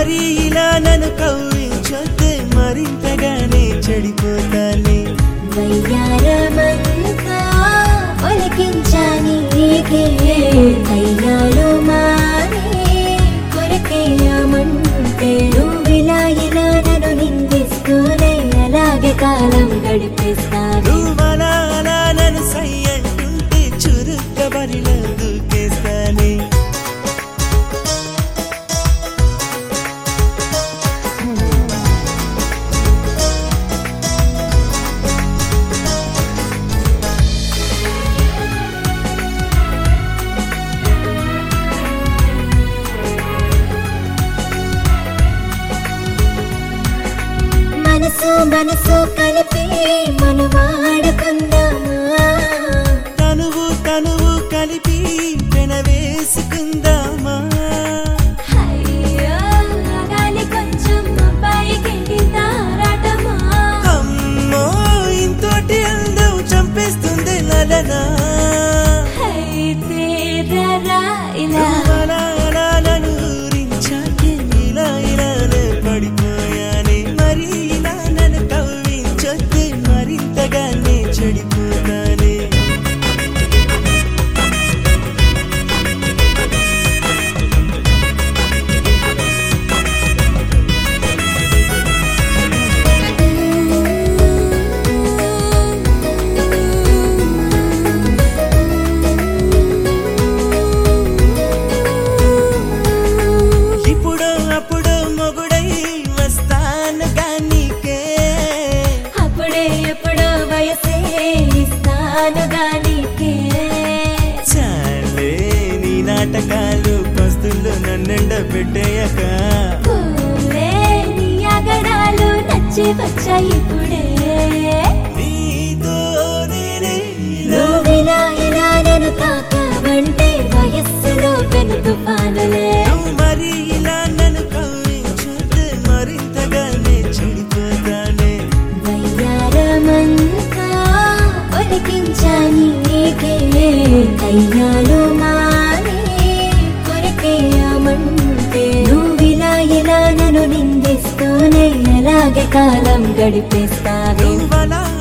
మరి ఇలా నన్ను కవ్వించొద్దే మరింతగానే చెడిపోతానే వయ్యారమంతా ఒలికించాని నీకే కయ్యాలు మానే కొరకేయమంటే నువ్విలా ఇలా నన్ను నిందిస్తూనే అలాగే కాలం గడిపేస్తాను నువ్వలా అలా నన్ను సై అంటుంటే చురుక్క బరిలో దూకేస్తానే మనసు మనసు కలిపి మనం ఆడుకుందామా తనువు తనువు కలిపి పెనవేసుకుందామా అయ్యో గాలి కొంచెం పైకి తారాటమా అమ్మో ఇంతోటి అందం చంపేస్తుంది లలనా అయితే రరా ఇలా నువ్వలా అలా నన్ను ఊరించాకే ఇలా ఇలానే పడిపోయానే మరి ఇలా నన్ను కవ్వించొద్దే మరింతగానే చెడిపోతానే ఇప్పుడు అప్పుడు మొగుడై వస్తాను గానీకే అప్పుడే ఎప్పుడో వయసే ఇస్తాను గాలికే చాలే నీ నాటకాలు పస్తులు నన్నెండ పెట్టేయక పూలే నీ అగడాలు నచ్చి వచ్చాయి ఇప్పుడే నీతో నేనే ఇలా నువ్విలా ఇలా నన్ను తాకవంటే వయస్సులో పెను తుఫానులే నువ్వు మరి ఇలా నన్ను కవ్వించుతే మరింతగానే చెడిపోతానే వయ్యారమంతా ఒలికించాని నీకే కయ్యాలు మానే కొరకేయమంటే నువ్విలా ఇలా నన్ను నిందిస్తూనే అలాగే కాలం గడిపేస్తావే నువ్వలా